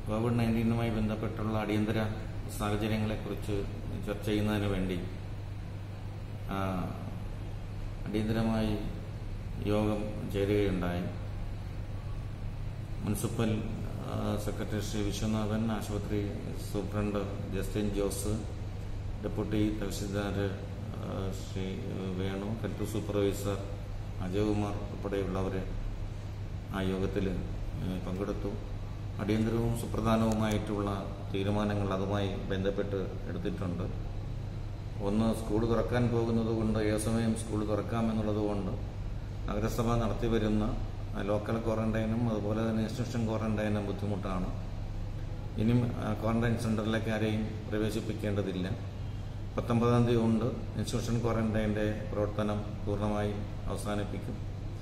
Covid നയൻറ്റീനുമായി ബന്ധപ്പെട്ടുള്ള അടിയന്തര സാഹചര്യങ്ങളെക്കുറിച്ച് ചർച്ച ചെയ്യുന്നതിന് വേണ്ടി ആ, അടിയന്തരമായി യോഗം ചേരുകയുണ്ടായി മുനിസിപ്പൽ ആ, സെക്രട്ടറി ശ്രീ വിശ്വനാഥൻ ആശുപത്രി superintendent Justin Jose deputy tahsildar ആ, ശ്രീ വേണു ഹെൽത്ത് സൂപ്പർവൈസർ അജയകുമാർ ഉൾപ്പെടെയുള്ളവർ ആ യോഗത്തിൽ ഏഹ്, പങ്കെടുത്തു അടിയന്തരവും സുപ്രധാനവുമായിട്ടുള്ള തീരുമാനങ്ങൾ അതുമായി ബന്ധപ്പെട്ട് എടുത്തിട്ടുണ്ട് ഒന്ന് സ്കൂൾ തുറക്കാൻ പോകുന്നത് കൊണ്ട് ഏത് സമയം സ്കൂൾ തുറക്കാം എന്നുള്ളത് കൊണ്ട് നഗരസഭ നടത്തി വരുന്ന ആ, ലോക്കൽ ക്വാറന്റൈനും അതുപോലെ തന്നെ ഇൻസ്റ്റിറ്റ്യൂഷൻ ക്വാറന്റൈനും ബുദ്ധിമുട്ടാണ് ഇനിയും ആ, ക്വാറന്റൈൻ സെന്ററിലേക്ക് ആരെയും പ്രവേശിപ്പിക്കേണ്ടതില്ല പത്തൊമ്പതാം തീയതി കൊണ്ട് ഇൻസ്റ്റിറ്റ്യൂഷൻ ക്വാറന്റൈൻ്റെ പ്രവർത്തനം പൂർണ്ണമായും അവസാനിപ്പിക്കും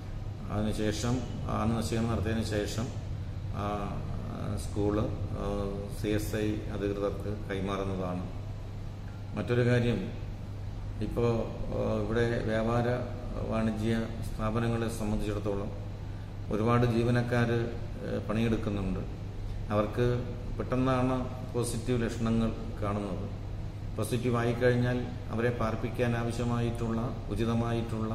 അതിനുശേഷം അന്ന് നിശ്ചയം നടത്തിയതിനു ശേഷം ആ, സ്കൂള് സി എസ് ഐ അധികൃതർക്ക് കൈമാറുന്നതാണ് മറ്റൊരു കാര്യം ഇപ്പോൾ ഇവിടെ വ്യാപാര വാണിജ്യ സ്ഥാപനങ്ങളെ സംബന്ധിച്ചിടത്തോളം ഒരുപാട് ജീവനക്കാർ പണിയെടുക്കുന്നുണ്ട് അവർക്ക് പെട്ടെന്നാണ് പോസിറ്റീവ് ലക്ഷണങ്ങൾ കാണുന്നത് പോസിറ്റീവ് ആയിക്കഴിഞ്ഞാൽ അവരെ പാർപ്പിക്കാൻ ആവശ്യമായിട്ടുള്ള ഉചിതമായിട്ടുള്ള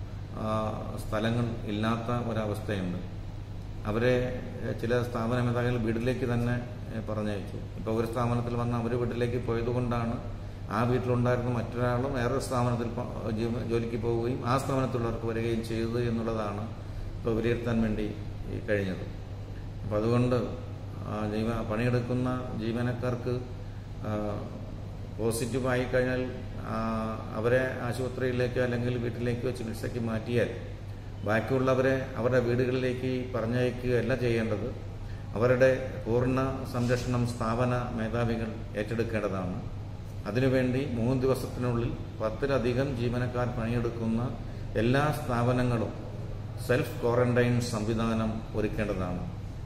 ആ, സ്ഥലങ്ങൾ ഇല്ലാത്ത ഒരവസ്ഥയുണ്ട് അവരെ എഹ്, ചില സ്ഥാപന മേധാവികൾ വീട്ടിലേക്ക് തന്നെ എഹ്, പറഞ്ഞയച്ചു ഇപ്പോൾ ഒരു സ്ഥാപനത്തിൽ വന്ന് അവർ വീട്ടിലേക്ക് പോയതുകൊണ്ടാണ് ആ വീട്ടിലുണ്ടായിരുന്ന മറ്റൊരാളും വേറൊരു സ്ഥാപനത്തിൽ പോ- ജീവ- ജോലിക്ക് പോവുകയും ആ സ്ഥാപനത്തുള്ളവർക്ക് വരികയും ചെയ്തത് എന്നുള്ളതാണ് ഇപ്പോൾ വിലയിരുത്താൻ വേണ്ടി ഈ കഴിഞ്ഞത് അപ്പം അതുകൊണ്ട് ആ, ജീവ പണിയെടുക്കുന്ന ജീവനക്കാർക്ക് ആ, പോസിറ്റീവ് ആയിക്കഴിഞ്ഞാൽ ആ, അവരെ ആശുപത്രിയിലേക്കോ അല്ലെങ്കിൽ വീട്ടിലേക്കോ ചികിത്സയ്ക്ക് മാറ്റിയാൽ ബാക്കിയുള്ളവരെ അവരുടെ വീടുകളിലേക്ക് പറഞ്ഞയക്കുകയല്ല ചെയ്യേണ്ടത് അവരുടെ പൂർണ്ണ സംരക്ഷണം സ്ഥാപന മേധാവികൾ ഏറ്റെടുക്കേണ്ടതാണ് അതിനുവേണ്ടി മൂന്ന് ദിവസത്തിനുള്ളിൽ പത്തിലധികം ജീവനക്കാർ പണിയെടുക്കുന്ന എല്ലാ സ്ഥാപനങ്ങളും സെൽഫ് ക്വാറന്റൈൻ സംവിധാനം ഒരുക്കേണ്ടതാണ്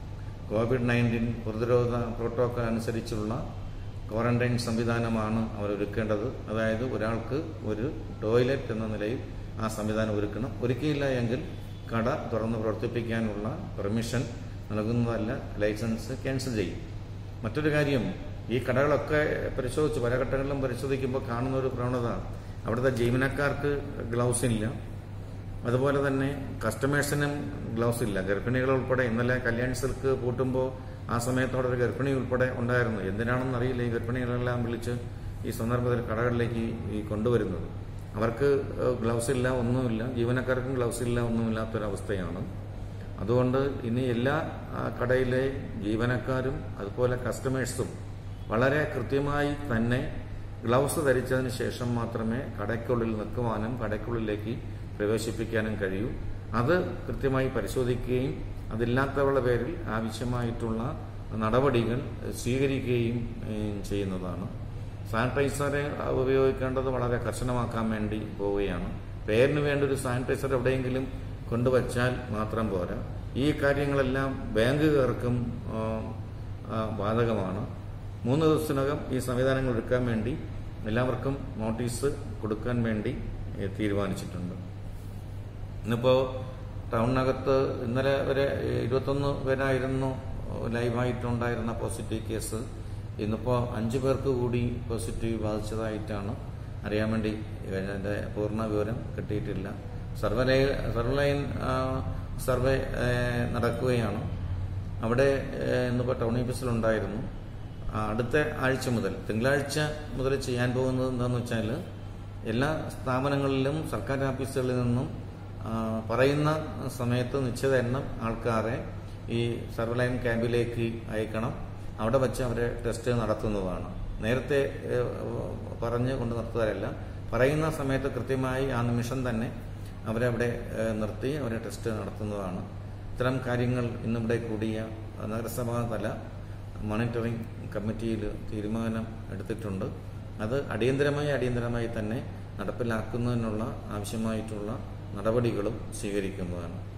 കോവിഡ് നയൻറ്റീൻ പ്രതിരോധ പ്രോട്ടോക്കോൾ അനുസരിച്ചുള്ള ക്വാറന്റൈൻ സംവിധാനമാണ് അവർ ഒരുക്കേണ്ടത് അതായത് ഒരാൾക്ക് ഒരു ടോയ്ലറ്റ് എന്ന നിലയിൽ ആ സംവിധാനം ഒരുക്കണം ഒരുക്കിയില്ല എങ്കിൽ കട തുറന്ന് പ്രവർത്തിപ്പിക്കാനുള്ള പെർമിഷൻ നൽകുന്നതല്ല ലൈസൻസ് ക്യാൻസൽ ചെയ്യും മറ്റൊരു കാര്യം ഈ കടകളൊക്കെ പരിശോധിച്ച് പല ഘട്ടങ്ങളിലും പരിശോധിക്കുമ്പോൾ കാണുന്ന ഒരു പ്രവണത അവിടുത്തെ ജീവനക്കാർക്ക് ഗ്ലൗസ് ഇല്ല അതുപോലെ തന്നെ കസ്റ്റമേഴ്സിനും ഗ്ലൗസ് ഇല്ല ഗർഭിണികൾ ഉൾപ്പെടെ ഇന്നലെ കല്യാൺ സിൽക്ക് പൂട്ടുമ്പോൾ ആ സമയത്തോടെ ഒരു ഗർഭിണി ഉൾപ്പെടെ ഉണ്ടായിരുന്നു എന്തിനാണെന്ന് അറിയില്ല ഈ ഗർഭിണികളെല്ലാം വിളിച്ച് ഈ സന്ദർഭത്തിൽ കടകളിലേക്ക് ഈ കൊണ്ടുവരുന്നത് അവർക്ക് ഗ്ലൗസ് ഇല്ല ഒന്നുമില്ല ജീവനക്കാർക്കും ഗ്ലൗസ് ഇല്ല ഒന്നുമില്ലാത്തൊരവസ്ഥയാണ് അതുകൊണ്ട് ഇനി എല്ലാ ആ, കടയിലെ ജീവനക്കാരും അതുപോലെ കസ്റ്റമേഴ്സും വളരെ കൃത്യമായി തന്നെ ഗ്ലൗസ് ധരിച്ചതിന് ശേഷം മാത്രമേ കടയ്ക്കുള്ളിൽ നിൽക്കുവാനും കടയ്ക്കുള്ളിലേക്ക് പ്രവേശിപ്പിക്കാനും കഴിയൂ അത് കൃത്യമായി പരിശോധിക്കുകയും അതില്ലാത്തവരുടെ പേരിൽ ആവശ്യമായിട്ടുള്ള നടപടികൾ സ്വീകരിക്കുകയും ഏഹ്, ചെയ്യുന്നതാണ് സാനിറ്റൈസർ ഉപയോഗിക്കേണ്ടത് വളരെ കർശനമാക്കാൻ വേണ്ടി പോവുകയാണ് പേരിന് വേണ്ടി ഒരു സാനിറ്റൈസർ എവിടെയെങ്കിലും കൊണ്ടുവച്ചാൽ മാത്രം പോരാ ഈ കാര്യങ്ങളെല്ലാം ബാങ്കുകാർക്കും ആ, ആ, ബാധകമാണ് മൂന്ന് ദിവസത്തിനകം ഈ സംവിധാനങ്ങൾ എടുക്കാൻ വേണ്ടി എല്ലാവർക്കും നോട്ടീസ് കൊടുക്കാൻ വേണ്ടി ഏ, തീരുമാനിച്ചിട്ടുണ്ട് ഇന്നിപ്പോൾ ടൗണിനകത്ത് ഇന്നലെ വരെ ഇരുപത്തൊന്ന് പേരായിരുന്നു ലൈവായിട്ടുണ്ടായിരുന്ന പോസിറ്റീവ് കേസ് ഇന്നിപ്പോൾ അഞ്ച് പേർക്ക് കൂടി പോസിറ്റീവ് ബാധിച്ചതായിട്ടാണ് അറിയാൻ വേണ്ടി അതിൻ്റെ പൂർണ്ണ വിവരം കിട്ടിയിട്ടില്ല സർവേ സർവലൈൻ സർവേ ആ, നടക്കുകയാണ് അവിടെ ആ, ഇന്നിപ്പോൾ ടൗൺ ഓഫീസിലുണ്ടായിരുന്നു ആ, അടുത്ത ആഴ്ച മുതൽ തിങ്കളാഴ്ച മുതൽ ചെയ്യാൻ പോകുന്നത് എന്താണെന്ന് വെച്ചാൽ എല്ലാ സ്ഥാപനങ്ങളിലും സർക്കാർ ഓഫീസുകളിൽ നിന്നും ആ, പറയുന്ന സമയത്ത് നിശ്ചിത എണ്ണം ആൾക്കാരെ ഈ സർവലൈൻ ക്യാമ്പിലേക്ക് അയക്കണം അവിടെ വെച്ച് അവരെ ടെസ്റ്റ് നടത്തുന്നതാണ് നേരത്തെ ഏഹ്, പറഞ്ഞ് കൊണ്ട് നിർത്തുകയല്ല പറയുന്ന സമയത്ത് കൃത്യമായി ആ നിമിഷം തന്നെ അവരെ അവിടെ ഏഹ്, നിർത്തി അവരെ ടെസ്റ്റ് നടത്തുന്നതാണ് ഇത്തരം കാര്യങ്ങൾ ഇന്നിവിടെ കൂടിയ നഗരസഭാ തല മോണിറ്ററിംഗ് കമ്മിറ്റിയിൽ തീരുമാനം എടുത്തിട്ടുണ്ട് അത് അടിയന്തരമായി അടിയന്തരമായി തന്നെ നടപ്പിലാക്കുന്നതിനുള്ള ആവശ്യമായിട്ടുള്ള നടപടികളും സ്വീകരിക്കുന്നതാണ്